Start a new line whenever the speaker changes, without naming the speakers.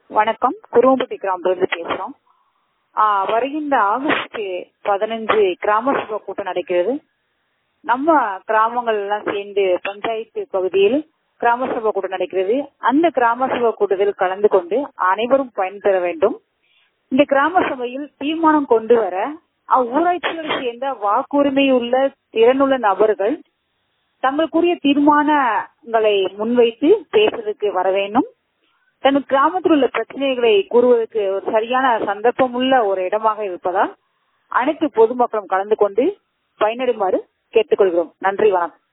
வணக்கம் குருவம்பட்டி கிராமத்திலிருந்து பேசுறோம் ஆஹ் வருகின்ற ஆகஸ்ட் பதினஞ்சு கிராம சபை கூட்டம் நடக்கிறது நம்ம கிராமங்கள் எல்லாம் சேர்ந்து பஞ்சாயத்து பகுதியில் கிராம சபை கூட்டம் நடக்கிறது அந்த கிராம சபை கூட்டத்தில் கலந்து கொண்டு அனைவரும் பயன்பெற வேண்டும் இந்த கிராம சபையில் தீர்மானம் கொண்டு வர அவ்வூராட்சிகளை சேர்ந்த வாக்குரிமை உள்ள திறனுள்ள நபர்கள் தங்களுக்குரிய தீர்மானங்களை முன்வைத்து பேசுறதுக்கு வர வேண்டும் தன் கிராமத்தில் உள்ள பிரச்சனைகளை கூறுவதற்கு ஒரு சரியான சந்தர்ப்பமுள்ள ஒரு இடமாக இருப்பதால் அனைத்து பொதுமக்களும் கலந்து கொண்டு பயனடைமாறு கேட்டுக்கொள்கிறோம் நன்றி வணக்கம்